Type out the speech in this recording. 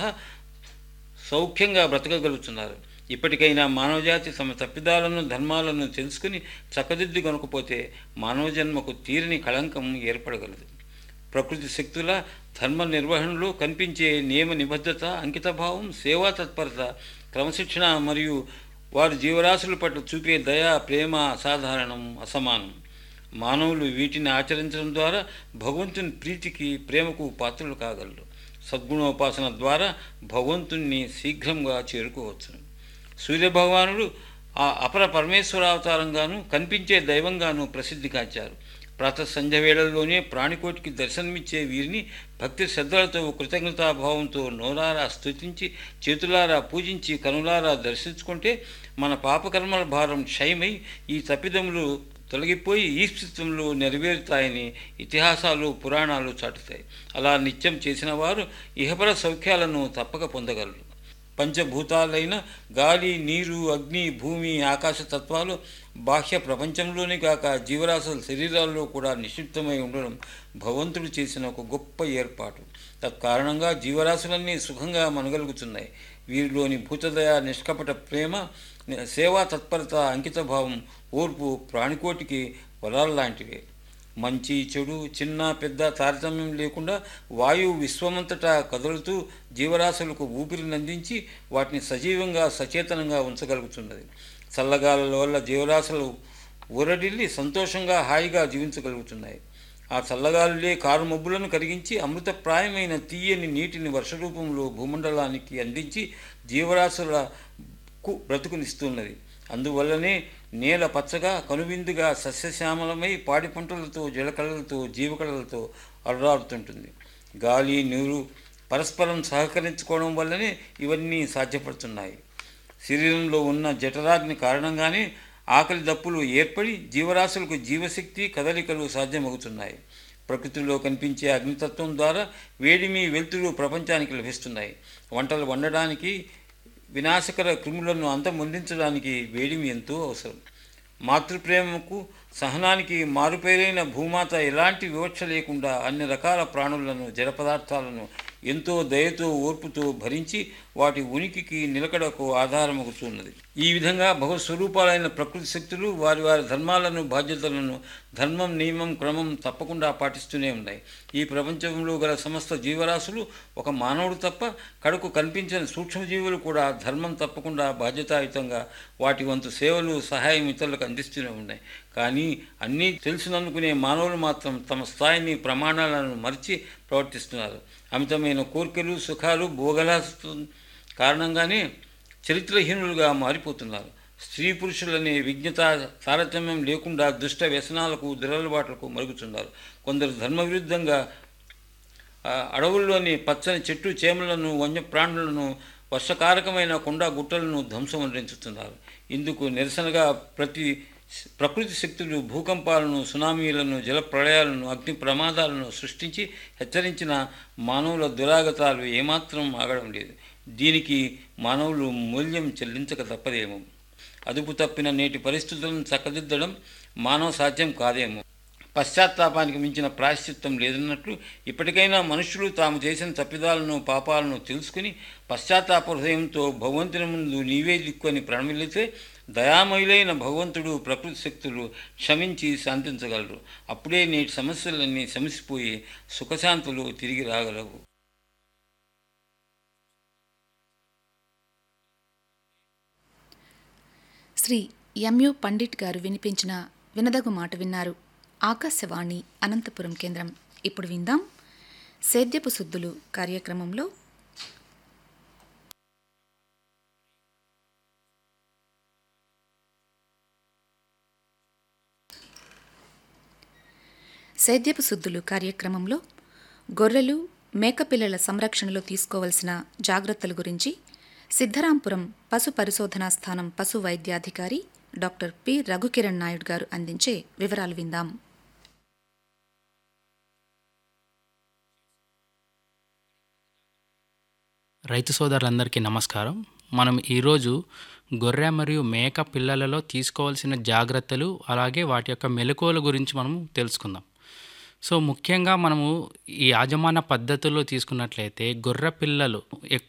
సహా సౌఖ్యంగా బ్రతకగలుగుతున్నారు ఇప్పటికైనా మానవజాతి తమ తప్పిదాలను ధర్మాలను తెలుసుకుని చక్కదిద్దు కొనకపోతే మానవ జన్మకు తీరని కళంకం ఏర్పడగలదు ప్రకృతి శక్తుల ధర్మ నిర్వహణలో కనిపించే నియమ నిబద్ధత అంకితభావం సేవా తత్పరత క్రమశిక్షణ మరియు వారి జీవరాశుల పట్ల చూపే దయ ప్రేమ అసాధారణం అసమానం మానవులు వీటిని ఆచరించడం ద్వారా భగవంతుని ప్రీతికి ప్రేమకు పాత్రలు కాగలరు సద్గుణోపాసన ద్వారా భగవంతుణ్ణి శీఘ్రంగా చేరుకోవచ్చు సూర్యభగవానుడు ఆ అపర పరమేశ్వరావతారంగాను కనిపించే దైవంగాను ప్రసిద్ధి కాచారు ప్రాత సంధ్య వేళల్లోనే ప్రాణికోటికి దర్శనమిచ్చే వీరిని భక్తి శ్రద్ధలతో కృతజ్ఞతాభావంతో నోరారా స్తుతించి చేతులారా పూజించి కనులారా దర్శించుకుంటే మన పాపకర్మల భారం క్షయమై ఈ తప్పిదములు తొలగిపోయి ఈ స్థితంలో నెరవేరుతాయని ఇతిహాసాలు పురాణాలు చాటుతాయి అలా నిత్యం చేసిన వారు ఇహపర సౌఖ్యాలను తప్పక పొందగలరు పంచభూతాలైన గాలి నీరు అగ్ని భూమి ఆకాశ తత్వాలు బాహ్య ప్రపంచంలోనే కాక జీవరాశుల శరీరాల్లో కూడా నిక్షిప్తమై ఉండడం భగవంతుడు చేసిన ఒక గొప్ప ఏర్పాటు తత్కారణంగా జీవరాశులన్నీ సుఖంగా మనగలుగుతున్నాయి వీరిలోని భూతదయ నిష్కపట ప్రేమ సేవా తత్పరత అంకితభావం ఓర్పు ప్రాణికోటికి వరాల్లాంటివే మంచి చెడు చిన్న పెద్ద తారతమ్యం లేకుండా వాయువు విశ్వమంతటా కదులుతూ జీవరాశులకు ఊపిరినందించి వాటిని సజీవంగా సచేతనంగా ఉంచగలుగుతున్నది చల్లగాల వల్ల జీవరాశులు ఊరడిల్లి సంతోషంగా హాయిగా జీవించగలుగుతున్నాయి ఆ చల్లగాలులే కారు మబ్బులను కరిగించి అమృతప్రాయమైన తీయని నీటిని వర్షరూపంలో భూమండలానికి అందించి జీవరాశులకు బ్రతుకునిస్తున్నది అందువల్లనే నేల పచ్చగా కనువిందుగా సస్యశ్యామలమై పాడి పంటలతో జలకళలతో జీవకళలతో అర్రాడుతుంటుంది గాలి నీరు పరస్పరం సహకరించుకోవడం వల్లనే ఇవన్నీ సాధ్యపడుతున్నాయి శరీరంలో ఉన్న జఠరాగ్ని కారణంగానే ఆకలి దప్పులు ఏర్పడి జీవరాశులకు జీవశక్తి కదలికలు సాధ్యమవుతున్నాయి ప్రకృతిలో కనిపించే అగ్నితత్వం ద్వారా వేడిమి వెలుతురు ప్రపంచానికి లభిస్తున్నాయి వంటలు వండడానికి వినాశకర క్రిములను అంతమొందించడానికి వేడిమి ఎంతో అవసరం మాతృప్రేమకు సహనానికి మారుపేరైన భూమాత ఎలాంటి వివక్ష లేకుండా అన్ని రకాల ప్రాణులను జల పదార్థాలను ఎంతో దయతో ఓర్పుతో భరించి వాటి ఉనికికి నిలకడకు ఆధారమవుతున్నది ఈ విధంగా భగవత్స్వరూపాలైన ప్రకృతి శక్తులు వారి వారి ధర్మాలను బాధ్యతలను ధర్మం నియమం క్రమం తప్పకుండా పాటిస్తూనే ఉన్నాయి ఈ ప్రపంచంలో గల సమస్త జీవరాశులు ఒక మానవుడు తప్ప కడుకు కనిపించిన సూక్ష్మజీవులు కూడా ధర్మం తప్పకుండా బాధ్యతాయుతంగా వాటి వంతు సేవలు సహాయం ఇతరులకు అందిస్తూనే ఉన్నాయి కానీ అన్నీ తెలుసుననుకునే మానవులు మాత్రం తమ స్థాయిని ప్రమాణాలను మరిచి ప్రవర్తిస్తున్నారు అమితమైన కోరికలు సుఖాలు భోగలాస్తు కారణంగానే చరిత్రహీనులుగా మారిపోతున్నారు స్త్రీ పురుషులనే విజ్ఞత తారతమ్యం లేకుండా దుష్ట వ్యసనాలకు దురలవాట్లకు మరుగుతున్నారు కొందరు ధర్మవిరుద్ధంగా ఆ, అడవుల్లోని పచ్చని చెట్టు చేమలను వన్యప్రాణులను వర్షకారకమైన కొండ గుట్టలను ధ్వంసం అందించుతున్నారు ఇందుకు నిరసనగా ప్రతి ప్రకృతి శక్తులు భూకంపాలను సునామీలను జల ప్రళయాలను అగ్ని ప్రమాదాలను సృష్టించి హెచ్చరించిన మానవుల దురాగతాలు ఏమాత్రం ఆగడం లేదు దీనికి మానవులు మూల్యం చెల్లించక తప్పదేమో అదుపు తప్పిన నేటి పరిస్థితులను చక్కదిద్దడం మానవ సాధ్యం కాదేమో పశ్చాత్తాపానికి మించిన ప్రాయశ్చిత్తం లేదన్నట్లు ఇప్పటికైనా మనుషులు తాము చేసిన తప్పిదాలను పాపాలను తెలుసుకుని పశ్చాత్తాప హృదయంతో భగవంతుని ముందు నీవే దిక్కుని ప్రణమిల్లితే దయామయులైన భగవంతుడు ప్రకృతి శక్తులు క్షమించి శాంతించగలరు అప్పుడే నేటి సమస్యలన్నీ శమిసిపోయి సుఖశాంతులు తిరిగి రాగలవు శ్రీ ఎంయు పండిట్ గారు వినిపించిన వినదగు మాట విన్నారు ఆకాశవాణి అనంతపురం కేంద్రం ఇప్పుడు విందాం సేద్యపు సుద్దులు కార్యక్రమంలో సేద్యపు సుద్దులు కార్యక్రమంలో గొర్రెలు మేకపిల్లల సంరక్షణలో తీసుకోవలసిన జాగ్రత్తల గురించి సిద్ధరాంపురం పశు పరిశోధనా స్థానం పశు వైద్యాధికారి డాక్టర్ పి రఘుకిరణ్ నాయుడు గారు అందించే వివరాలు విందాం రైతు సోదరులందరికీ నమస్కారం మనం ఈరోజు గొర్రె మరియు మేక పిల్లలలో తీసుకోవాల్సిన జాగ్రత్తలు అలాగే వాటి యొక్క మెలకువల గురించి మనము తెలుసుకుందాం సో ముఖ్యంగా మనము ఈ యాజమాన్య పద్ధతుల్లో తీసుకున్నట్లయితే గొర్రె పిల్లలు